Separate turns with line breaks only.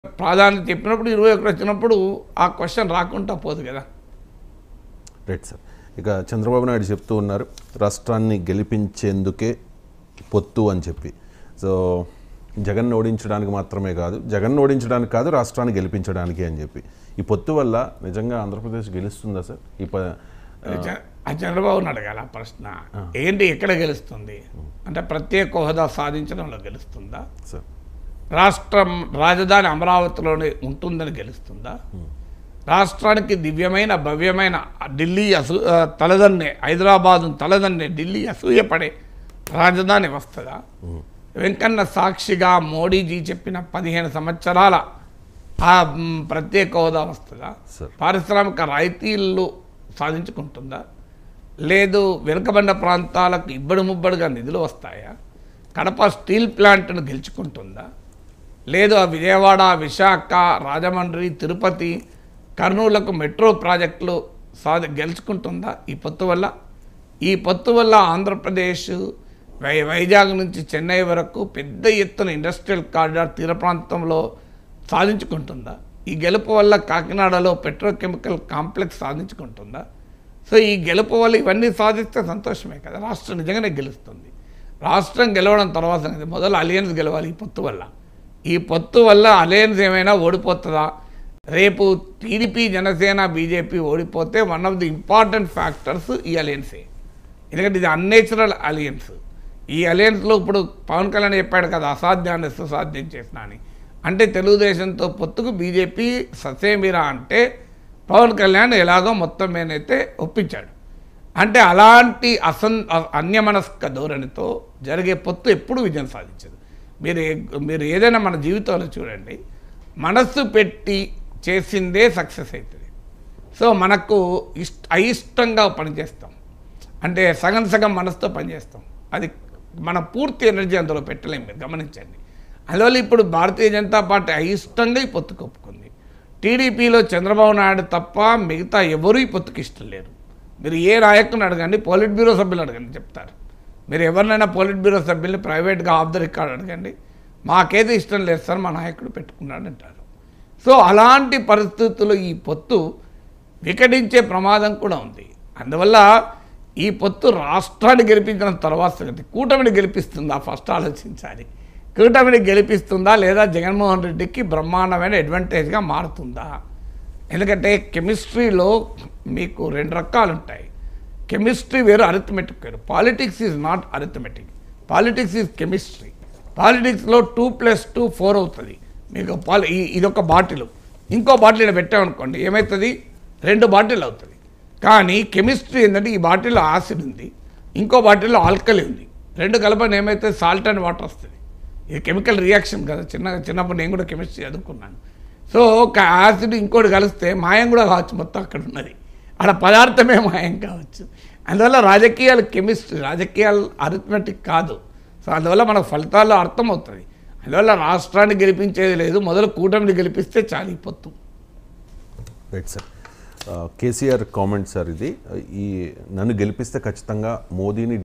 ప్రాధాన్యత చెప్పినప్పుడు ఇరవై ఒకటి వచ్చినప్పుడు ఆ క్వశ్చన్ రాకుండా పోదు కదా
రైట్ సార్ ఇక చంద్రబాబు నాయుడు చెప్తూ ఉన్నారు రాష్ట్రాన్ని గెలిపించేందుకే పొత్తు అని చెప్పి సో జగన్ ఓడించడానికి మాత్రమే కాదు జగన్ ఓడించడానికి కాదు రాష్ట్రాన్ని గెలిపించడానికి అని చెప్పి ఈ పొత్తు వల్ల నిజంగా ఆంధ్రప్రదేశ్ గెలుస్తుందా సార్ ఈ ప
అది చ- అది చంద్రబాబుని అడగాల ఆ ప్రశ్న ఏంటి ఎక్కడ గెలుస్తుంది అంటే ప్రత్యేక హోదా సాధించడంలో గెలుస్తుందా
సార్
రాష్ట్రం రాజధాని అమరావతిలోనే ఉంటుందని గెలుస్తుందా రాష్ట్రానికి దివ్యమైన భవ్యమైన ఆ ఢిల్లీ అసూ ఆ, తలదన్నే హైదరాబాదు తలదన్నే ఢిల్లీ అసూయపడే రాజధాని వస్తుందా వెంకన్న సాక్షిగా మోడీజీ చెప్పిన పదిహేను సంవత్సరాల ఆ మ్, ప్రత్యేక హోదా వస్తుందా
సార్.
పారిశ్రామిక రాయితీలు సాధించుకుంటుందా లేదు వెనుకబడిన ప్రాంతాలకు ఇబ్బడి ముబ్బడిగా నిధులు వస్తాయా కడప స్టీల్ ప్లాంట్ను గెలుచుకుంటుందా లేదు ఆ విజయవాడ విశాఖ రాజమండ్రి తిరుపతి కర్నూలుకు మెట్రో ప్రాజెక్టులు సాధి గెలుచుకుంటుందా ఈ పొత్తు వల్ల ఈ పొత్తు వల్ల ఆంధ్రప్రదేశ్ వై వైజాగ్ నుంచి చెన్నై వరకు పెద్ద ఎత్తున ఇండస్ట్రియల్ కారిడార్ తీర ప్రాంతంలో సాధించుకుంటుందా ఈ గెలుపు వల్ల కాకినాడలో పెట్రోకెమికల్ కాంప్లెక్స్ సాధించుకుంటుందా సో ఈ గెలుపు వల్ల ఇవన్నీ సాధిస్తే సంతోషమే కదా రాష్ట్రం నిజంగానే గెలుస్తుంది రాష్ట్రం గెలవడం తర్వాత సంగతి. మొదలు అలయన్స్ గెలవాలి ఈ పొత్తు వల్ల ఈ పొత్తు వల్ల అలయన్స్ ఏమైనా ఓడిపోతుందా రేపు టీడీపీ జనసేన బీజేపీ ఓడిపోతే one of the important factors ఈ అలయన్సే ఎందుకంటే ఇది అన్నేచురల్ అలయన్స్ ఈ అలయన్స్లో ఇప్పుడు పవన్ కళ్యాణ్ చెప్పాడు కదా అసాధ్యాన్ని సుసాధ్యం చేసిన అని అంటే తెలుగుదేశంతో పొత్తుకు బీజేపీ ససేమిరా అంటే పవన్ కళ్యాణ్ ఎలాగో మొత్తం మీదైతే ఒప్పించాడు అంటే అలాంటి అసన్ అ- అన్యమనస్క ధోరణితో జరిగే పొత్తు ఎప్పుడు విజయం సాధించదు మీరు ఏ- మీరు ఏదైనా మన జీవితంలో చూడండి మనస్సు పెట్టి చేసిందే సక్సెస్ అవుతుంది సో మనకు ఇష్ట అయిష్టంగా పనిచేస్తాం అంటే సగం సగం మనసుతో పనిచేస్తాం అది మన పూర్తి ఎనర్జీ అందులో పెట్టలేం మీరు గమనించండి అందువల్ల ఇప్పుడు భారతీయ జనతా పార్టీ అయిష్టంగా ఈ పొత్తుకు ఒప్పుకుంది టీడీపీలో చంద్రబాబు నాయుడు తప్ప మిగతా ఎవరూ ఈ పొత్తుకి ఇష్టం లేరు మీరు ఏ నాయకుని అడగండి పోలిట్ బ్యూరో సభ్యులు అడగండి చెప్తారు మీరు ఎవరినైనా పోలిట్ బ్యూరో సభ్యుల్ని ప్రైవేట్గా ఆఫ్ ద రికార్డ్ అడగండి మాకేది ఇష్టం లేదు సార్ మా నాయకుడు పెట్టుకున్నాడు అంటారు సో అలాంటి పరిస్థితుల్లో ఈ పొత్తు వికటించే ప్రమాదం కూడా ఉంది అందువల్ల ఈ పొత్తు రాష్ట్రాన్ని గెలిపించిన తర్వాత సంగతి కూటమిని గెలిపిస్తుందా ఫస్ట్ ఆలోచించాలి కూటమిని గెలిపిస్తుందా లేదా జగన్మోహన్ రెడ్డికి బ్రహ్మాండమైన అడ్వాంటేజ్గా మారుతుందా ఎందుకంటే కెమిస్ట్రీలో మీకు రెండు రకాలు ఉంటాయి కెమిస్ట్రీ వేరు అరిథమెటిక్ వేరు politics is not arithmetic politics is chemistry పాలిటిక్స్లో టూ ప్లస్ టూ ఫోర్ అవుతుంది మీకు పాలి ఈ- ఇదొక బాటిల్ ఇంకో బాటిల్ ఇక్కడ పెట్టామనుకోండి ఏమవుతుంది రెండు బాటిల్ అవుతుంది కానీ కెమిస్ట్రీ ఏంటంటే ఈ బాటిల్లో యాసిడ్ ఉంది ఇంకో బాటిల్లో ఆల్కలీ ఉంది రెండు కలపని ఏమైతే సాల్ట్ అండ్ వాటర్ వస్తుంది ఇది కెమికల్ రియాక్షన్ కదా చిన్న చిన్నప్పుడు నేను కూడా కెమిస్ట్రీ చదువుకున్నాను సో ఒక యాసిడ్ ఇంకోటి కలిస్తే మాయం కూడా కావచ్చు మొత్తం అక్కడ ఉన్నది ఆడ పదార్థమే మాయం కావచ్చు అందువల్ల రాజకీయాలు కెమిస్ట్రీ రాజకీయాలు అరిథమెటిక్ కాదు సో అందువల్ల మనకు ఫలితాల్లో అర్థమవుతుంది అందువల్ల రాష్ట్రాన్ని గెలిపించేది లేదు మొదలు కూటమిని గెలిపిస్తే చాలు ఈ పొత్తు
right sir KCR comment sir ఇది ఈ నన్ను గెలిపిస్తే ఖచ్చితంగా మోదీని